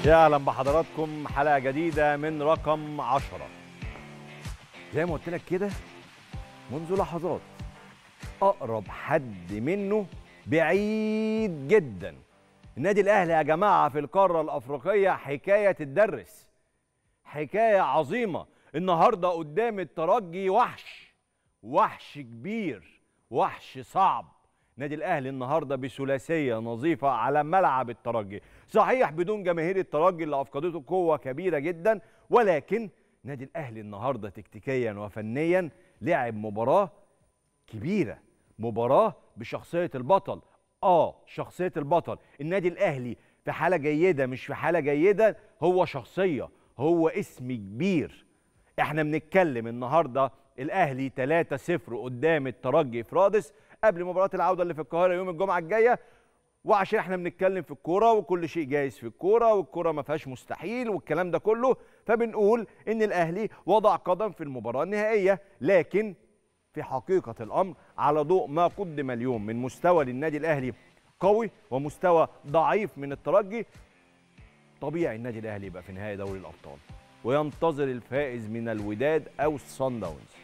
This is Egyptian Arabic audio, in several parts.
يا اهلا بحضراتكم حلقه جديده من رقم عشرة زي ما قلت لك كده منذ لحظات اقرب حد منه بعيد جدا النادي الاهلي يا جماعه في القاره الافريقيه حكايه تدرس حكايه عظيمه النهارده قدام الترجي وحش وحش كبير وحش صعب نادي الاهلي النهارده بثلاثيه نظيفه على ملعب الترجي صحيح بدون جماهير الترجي اللي افقدته قوه كبيره جدا ولكن نادي الاهلي النهارده تكتيكيا وفنيا لعب مباراه كبيره مباراه بشخصيه البطل اه شخصيه البطل النادي الاهلي في حاله جيده مش في حاله جيده هو شخصيه هو اسم كبير احنا بنتكلم النهارده الاهلي 3-0 قدام الترجي في رادس قبل مباراه العوده اللي في القاهره يوم الجمعه الجايه وعشان احنا بنتكلم في الكوره وكل شيء جايز في الكوره والكوره ما فيهاش مستحيل والكلام ده كله فبنقول ان الاهلي وضع قدم في المباراه النهائيه لكن في حقيقه الامر على ضوء ما قدم اليوم من مستوى للنادي الاهلي قوي ومستوى ضعيف من الترجي طبيعي النادي الاهلي يبقى في نهائي دوري الابطال وينتظر الفائز من الوداد او الصن داونز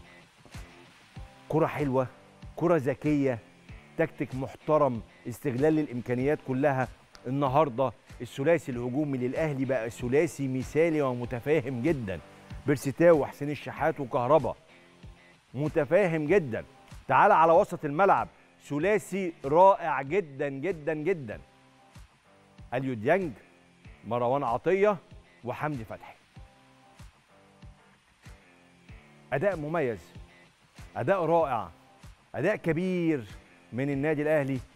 كره حلوه كره ذكيه تكتيك محترم استغلال الامكانيات كلها النهارده الثلاثي الهجومي للاهلي بقى ثلاثي مثالي ومتفاهم جدا بيرسيتاو وحسين الشحات وكهربا متفاهم جدا تعال على وسط الملعب ثلاثي رائع جدا جدا جدا اليو ديانج مروان عطيه وحمدي فتحي اداء مميز اداء رائع اداء كبير من النادي الاهلي